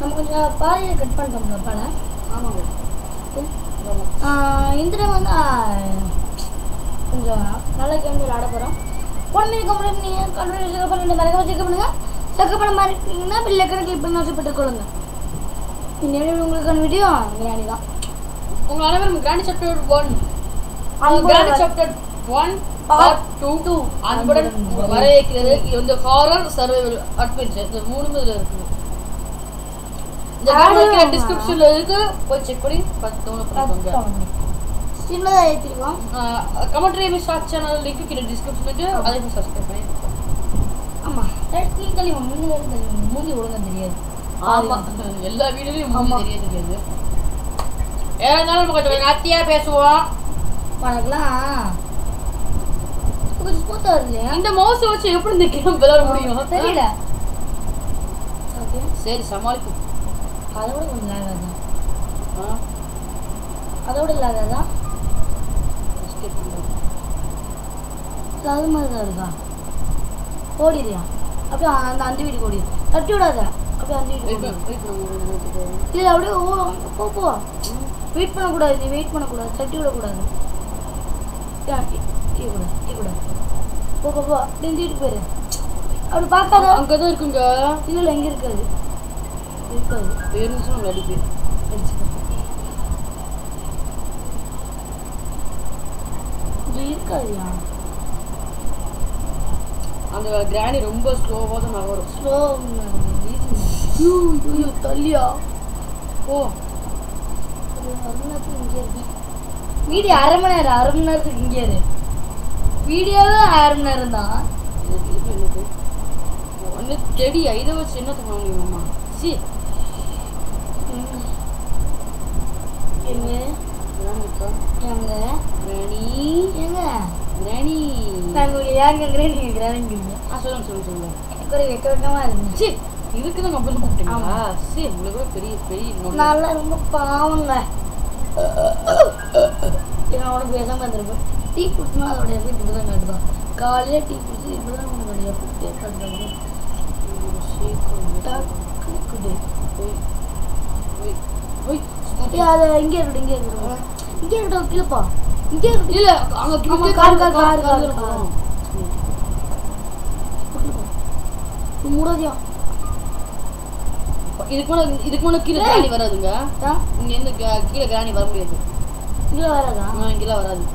நம்ம கொஞ்சம் பாதியில் கட் பண்ணிட்டோம்ல படம் ஆமாங்க இந்த டைம் வந்து ஆ, கொஞ்சம் நல்ல கேம் விளையாட போகிறோம் ஒன் மினிட் கம்ப்ளீட் நீங்கள் கண்ட்ரோல் செக் பண்ணிட்டு மறக்க வச்சு செக் பண்ணுங்கள் செக் பண்ண மாதிரி இருக்கீங்கன்னா பில்லை கணக்கு கிளிக் பண்ணி வச்சுப்பட்டு கொள்ளுங்க இன்னும் உங்களுக்கான வீடியோ விளையாடி தான் உங்க அனைவரும் கிராண்ட் சாப்டர் ஒன் அன்போடு கிராண்ட் வர- chapter one Part part two two. அன்புடன் அன்புடன் வரவேற்கிறது இது வந்து ஹாரர் சர்வைவல் அட்வென்ச்சர் இந்த மூணுமே இதுல இருக்கு இந்த ஆடு வீடியோ ஆமா. டிஸ்கிரிப்ஷன்ல இருக்கு போய் செக் பண்ணி பார்த்து டவுன்லோட் பண்ணிக்கோங்க ஸ்ட்ரீமில் தான் ஏற்றிருக்கோம் கமெண்ட்ரி ஷார்ட் சேனல் லிங்க் கீழே டிஸ்கிரிப்ஷன் இருக்கு அதையும் சப்ஸ்கிரைப் பண்ணி ஆமாம் நீ தள்ளி மூஞ்சி வேறு தள்ளி மூஞ்சி ஒழுங்கா தெரியாது ஆமா எல்லா வீடியோலயும் ஆமா. மூணு தெரிய தெரியாது ஏதா இருந்தாலும் நம்ம கொஞ்சம் நாத்தியா பேசுவோம் உனக்குலாம் கொஞ்சம் ஸ்மூத்தாக வருது இல்லையா இந்த மவுஸ் வச்சு எப்படி இந்த கேம் விளையாட முடியும் தெரியல ஓகே சரி சமாளிக்கும் அதோட கொஞ்சம் லேகாதான் ஆ, அதோட லேகாதான் escape பண்றது. அது மாதிரி தான் இருக்கா ஓடிடுறியா அப்படியே அந்த அந்த வீட்டுக்கு ஓடிடு தட்டி விடாத அப்படியே அந்த Wait வீட்டுக்கு பண்ணு, wait பண்ணு, ஒரு நிமிஷத்துக்கு. இல்லை அப்படியே ஓ போ போ வெயிட் பண்ணக்கூடாது நீ வெயிட் பண்ணக்கூடாது தட்டி விடக்கூடாது டீ கூட டீ கூட போ போ போ அப்படியே இந்த வீட்டுக்கு போயிரு அப்படி பார்க்காத அங்கதான் இருக்குங்க இல்லை இல்லை எங்கே இருக்காது இருக்காது ஏழு நிமிஷம் உங்களை அடிப்பேன் அடிச்சுக்க. இது இருக்காதுயா அந்த கிராணி ரொம்ப ஸ்லோவாக தான் நகரும் ஸ்லோ ஐயோ தள்ளியா ஓ ஒரு அரை நேரத்துக்கு இங்கே இருக்கு வீடியோ அரை மணி நேரம் அரை மணி நேரத்துக்கு இங்கே இரு வீடியோவே அரை மணி நேரம் தான் இது இது என்னது ஒன்று செடியா இதை வச்சு என்ன பண்ண முடியுமாம்மா சி எங்க கிராணி இருக்கா எங்க கிராணி எங்க கிராணி நாங்கள் ஏங்கிறேன் நீங்கள் கிரானிங்கிறீங்க ஆ சொல்லுங்க சொல்லுங்க சொல்லுங்க எனக்கு ஒரு வெக்க வெக்கமாக இருந்துச்சு சி இதுக்கு தான் கம்பெனி கூப்பிட்டீங்களா ஆமா. சி உங்களுக்கு கூட பெரிய பெரிய நோய். நல்லா ரொம்ப பாவங்க நான் உனக்கு பேசாம இருந்திருப்பேன் டீ குடிச்சுனா அதோட எஃபெக்ட் இப்படி தான் காட்டுதான் காலையில் டீ குடிச்சு இப்படி தான் உனக்கு எஃபெக்டே காட்டுறாங்க ஒரு சீக்கிரம் டக்கு குடி போய் போய் போய் அப்படியே அதை இங்கே இருக்கட்டும் இங்கே இருக்கட்டும் இங்கே இருக்கட்டும் கீழப்பா இங்கே இருக்கட்டும் இல்ல அங்க ஆமா, கிட்ட car, car, car, car, car car. மூடாதியா இதுக்கு மேல இதுக்கு மேல கீழே கிராணி வராதுங்க ஏன் இங்க இருந்து கா- கீழே கிராணி வர முடியாது இங்கே வராதா ஆ, இங்கெல்லாம் வராது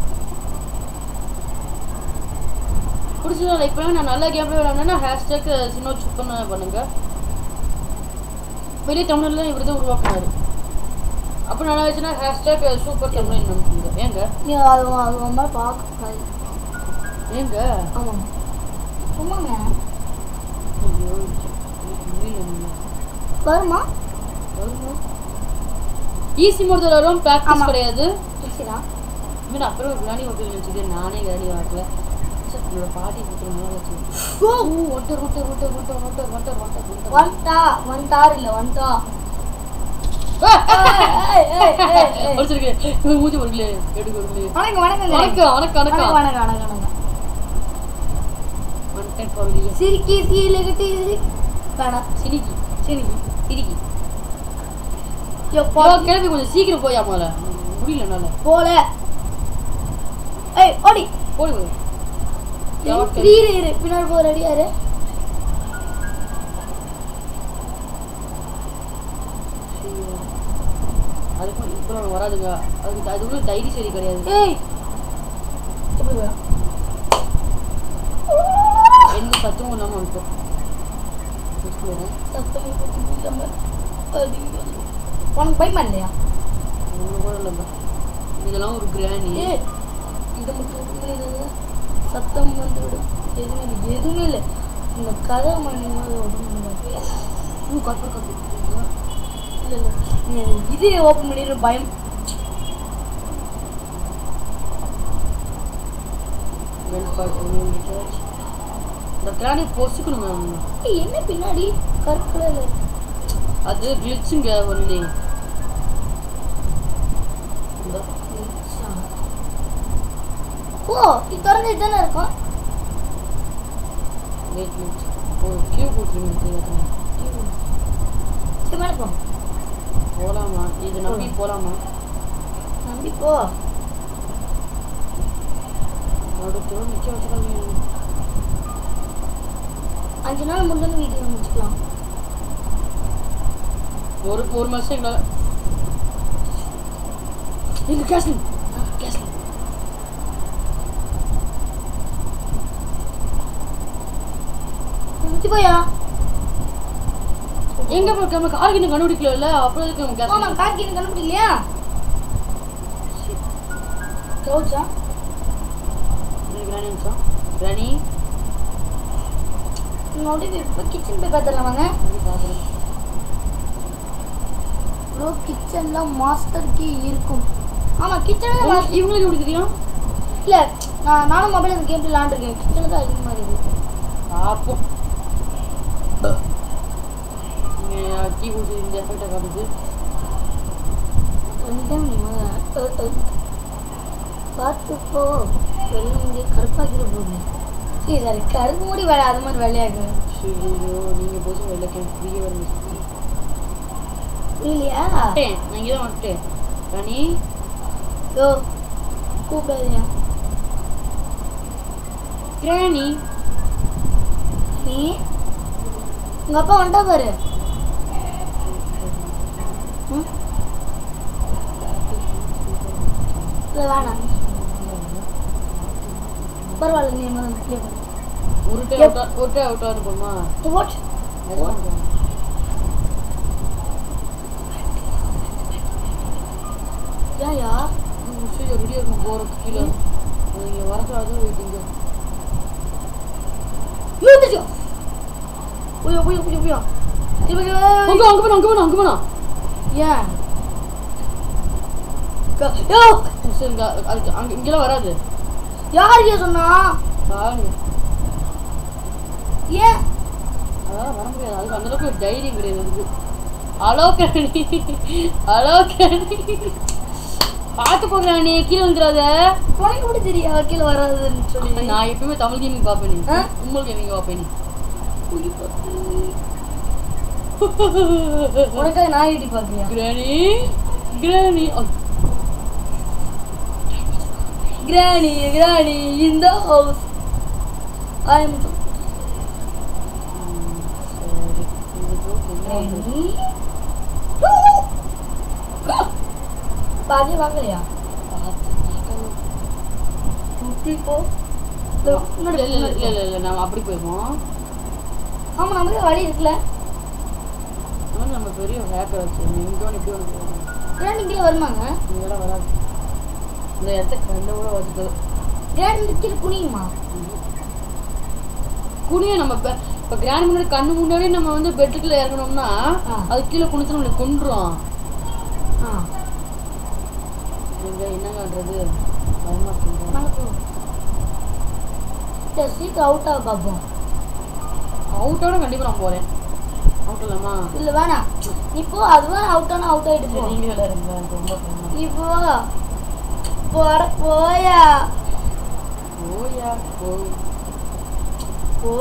பிடிச்சதா லைக் பண்ணுங்க நான் நல்ல கேம் விளையாடுனா ஹேஷ்டேக் சின்ன சுப்பன் பண்ணுங்க பெரிய தமிழ்ல இவர் தான் உருவாக்குனாரு அப்போ நல்லா இருந்துச்சுன்னா ஹேஷ்டேக் சூப்பர் தமிழ் நினைச்சுங்க ஏங்க நீ அது அது ரொம்ப பார்க்க ஏங்க ஆமாம் சும்மாங்க ஐயோ, முடியல. வருமா ஈஸி மோட் வரும் ஆமா. ப்ராக்டிஸ் கிடையாது ஈஸிடா மீன் அப்புறம் கிராணி ஓகே நினச்சிட்டு நானே கிராணி வாக்கல சரி என்னோட பாட்டி கொடுத்துருந்தாலும் வச்சு ஓ ஒட்டர் ஒட்டர் ஒட்டர் ஒட்டர் ஒட்டர் ஒட்டர் ஒட்டர் ஒட்டர் வந்துட்டா வந்துட்டார் இல்லை வந்துட்டா ஏய், ஏய், ஏய், ஏய், ஏய். படிச்சிருக்கு இவன் மூஞ்சி கொடுக்கல எடுக்க கொடுக்கல வணக்கம் வணக்கம் வணக்கம் வணக்கம் வணக்கம் வணக்கம் வணக்கம் வணக்கம் வணக்கம் வந்துட்டேன் பரவாயில்லையே சிரிக்கி சீல கட்டி வேணாம் சினிக்கி சிரிக்கி சிரிக்கி எப்போ போ கிளம்பி கொஞ்சம் சீக்கிரம் போய் அம்மால முடியல என்னால போல ஏய் ஓடி போடி போய் இரு இரு இரு பின்னாடி போ ரெடியா இரு அதுக்கு இப்போ வராதுங்க அதுக்கு அது ஒன்றும் தைரியம் சரி கிடையாது ஏய் எப்படி போயா எந்த சத்தமும் இல்லாமல் வந்துட்டோம் சத்தம் இல்லாம அதிகம். உனக்கு பயமா இல்லையா ஒன்றும் கூட இல்லைங்க இதெல்லாம் ஒரு கிராணி ஏய் இதை மட்டும் ஒண்ணுமே இல்லை. சத்தம் வந்து விடும் எதுவுமே இல்லை எதுவுமே இல்லை இந்த கதை மணி மாதிரி ஒன்றும் கத்து கத்து இல்லை இல்லை நீ இது ஓப்பன் பண்ணிடுற பயம் இந்த கிராணி பொசுக்கணுங்க அவங்க. ஏய், என்ன பின்னாடி கற்கல அது கிளிச்சுங்க ஒன்லி ஓ இது திறந்து தானே இருக்கும் வெயிட் மினிட் ஓ கியூ போட்டுருங்க தெரியாது சரி மேலே நம்பி போலாமா நம்பி போ அடுத்த நிக்க வச்சுக்காங்க அஞ்சு நாள் முடிஞ்சு வீட்டுக்கு முடிச்சுக்கலாம் ஒரு ஒரு மாசம் எங்களால் எங்க கேஸ்லிங் கேஸ்லிங் சுத்தி போயா எங்க போய் நம்ம காருக்கு இன்னும் கண்டுபிடிக்கல இல்ல அப்புறம் எதுக்கு நம்ம ஆமா கேஸ்லிங் காக்கி எனக்கு கண்டுபிடிக்கலையா கவுச்சா கிராணி நிமிஷம் கிராணி மறுபடியும் இப்போ கிச்சன் போய் பார்த்துடலாம் வாங்க பார்க்குறேன் ப்ரோ கிச்சன்ல மாஸ்டர் கீ இருக்கும் ஆமா கிச்சன்ல இவங்களுக்கு எப்படி தெரியும் இல்ல நான் நானும் மொபைல் அந்த கேம் விளாண்டுருக்கேன் கிச்சன்ல தான் அதிகமாக இருக்கு பார்ப்போம் இங்கே டீ குடிச்சு இந்த எஃபெக்டை காட்டுது ரெண்டு டைம் நீ முதல்ல, அ, அ. பார்த்து போ வெள்ளம் இங்கே கருப்பாக்கிற போகுது சரி சாரி கருப்பு மூடி வேலை அது மாதிரி வேலையாக்கு ஐயோ நீங்கள் போச்சு வெளில கேம் ஃப்ரீயே வரணும் இல்லையா வந்துட்டேன் நான் இங்கே தான் வந்துட்டேன் ராணி யோ கூப்பிடாதீங்க கிராணி நீ உங்க அப்பா வந்துட்டா பாரு ம்? இல்ல வேணாம் பரவாயில்ல நீ முதல்ல clear பண்ணு. ஒரு டே Yep. அவுட்டா ஒரு டே அவுட்டா இருப்போமா To what? ஏன்யா சரி ரெடியாக இருக்கும் போகிறதுக்கு கீழே நீங்கள் வரக்கூடாது வெயிட்டிங்க யூ புயோ புயோ புயோ புயோ இவங்க அங்கே அங்கே போனா அங்கே போனா அங்கே போனா ஏன் க- யோ சரி இங்கே அதுக்கு அங்கே இங்கெல்லாம் வராது யார் ஏன் சொன்னா பாருங்க ஏன் அதான் வர முடியாது அதுக்கு அந்த அளவுக்கு ஒரு தைரியம் கிடையாது அதுக்கு ஹலோ கிராணி ஹலோ கிராணி பார்த்து போகிறான் நீ கீழே வந்துடாத உனக்கு எப்படி தெரியும் அவ கீழே வராதுன்னு சொல்லி நான் எப்பவுமே தமிழ் கேமிங் பார்ப்பேன் நீ ஆ? உங்கள் கேமிங் பார்ப்பேன் நீ உனக்காக நான் ஐடி பார்க்கறியா கிராணி கிராணி கிராணி கிராணி இந்த ஹவுஸ் ஐ எம் சரி இது கிராணி பாதி வாங்கலையா சுத்தி போ இதோ முன்னாடி இல்லை இல்லை முன்னாடி இல்லை இல்லை நம்ம அப்படி போயிடுவோம் ஆமா நமக்கு வழி இருக்குல்ல ஆனால் நம்ம பெரிய ஹேக்கர் வச்சு இங்கே ஒன்று இப்படி ஒன்று போகணும் கிராணி கீழே வருமாங்க இங்கெல்லாம் வராது இந்த இடத்த கண்ட கூட வச்சுட்டு கிராணி கீழே குனியுமா குனிய நம்ம இப்போ இப்போ கிராண்ட் முன்னாடி கண்ணு முன்னாடி நம்ம வந்து பெட்டுக்குள்ள இறங்கணும்னா ஆ. அது கீழே குனிச்சு நம்மளை கொண்டுரும் ஆ நீங்க என்ன பண்றது பயமா இருக்குங்க நாங்க போறோம் சரி சீக்கிரம் அவுட் ஆக பார்ப்போம் அவுட்டோட கண்டிப்பா நான் போறேன் அவுட் இல்லாமா இல்ல வேணாம் நீ போ அதுவும் அவுட் ஆனா அவுட் ஆயிட்டு போ நீங்க விளையாடுங்க எனக்கு ரொம்ப பயமா நீ போ போட போயா ஓயா ஓ போ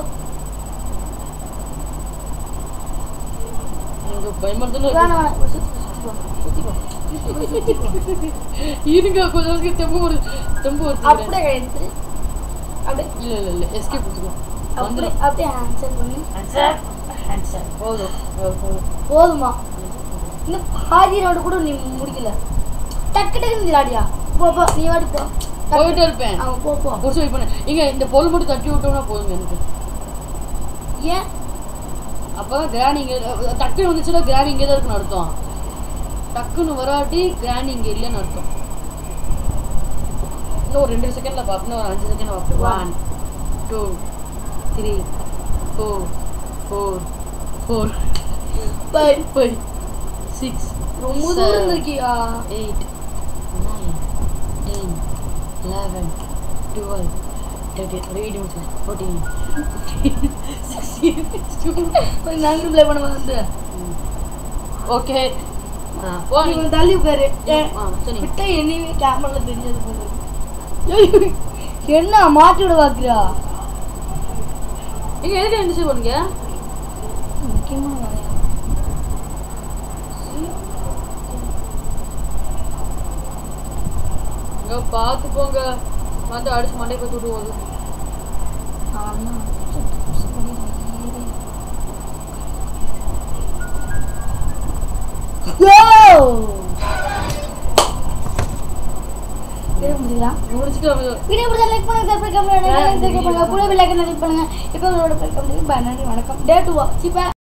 எனக்கு பயமா இருந்தாலும் வேணாம் வேணாம் சுத்தி சுத்தி போ சுத்தி போ சுத்தி போ இருங்க கொஞ்ச நேரத்துக்கு தெம்பு ஒரு தெம்பு ஒரு அப்படியே எடுத்துரு அப்படியே இல்ல இல்ல இல்ல எஸ்கேப் கொடுத்துக்கோ அப்படியே வந்துடும் அப்படியே ஆன்சர் பண்ணு ஆன்சர் ஆன்சர் போதும் போதும் போதுமா இன்னும் பாதி ரோடு கூட நீ முடிக்கல டக்கு டக்குன்னு விளையாடியா போ போ நீ வாடி போ போயிட்டே இருப்பேன் அவன் போ போ ஒரு வெயிட் பண்ணு இங்க இந்த பொருள் மட்டும் தட்டி விட்டோம்னா போதுங்க எனக்கு ஏன் அப்பதான் கிராணி இங்க டக்குன்னு வந்துச்சுன்னா கிராணி இங்கே தான் இருக்குன்னு அர்த்தம் டக்குன்னு வராட்டி கிராணி இங்க இல்லைன்னு அர்த்தம் இன்னும் ஒரு ரெண்டு செகண்ட்ல பார்ப்போம் இன்னும் ஒரு அஞ்சு செகண்ட் பார்ப்போம் one two three four four four five five six ரொம்ப தூரம் இருக்கியா eight nine ten eleven twelve thirteen wait முடிச்சு ஃபோர்டீன் சிக்ஸ்டீன் கொஞ்சம் நாங்களும் ப்ளே பண்ண வந்து ஓகே போ நீ இவன் தள்ளி உட்காரு ஏன் ஆ சரி விட்டா என்னையுமே கேமரால தெரிஞ்சது போகுது ஏய், என்ன மாட்டி விட பாக்குறா நீங்க எதுக்கு எழுந்துச்சு போனீங்க முக்கியமான வேலையா அங்க பார்த்து போங்க வந்து அடிச்சு மண்டை போய் விட்டு போகுது ஆமா வீடியோ முடிச்சுக்கலாம் முடிச்சுக்கலாம் வீடியோ பிடிச்சா லைக் பண்ணுங்க சப்ஸ்கிரைப் பண்ணுங்க சப்ஸ்கிரைப் பண்ணுங்க கூட பெல் ஐக்கன் கிளிக் பண்ணுங்க இப்போ உங்களோட வெல்கம் பண்ணி நன்றி வணக்கம் டே டூவா சிப்பா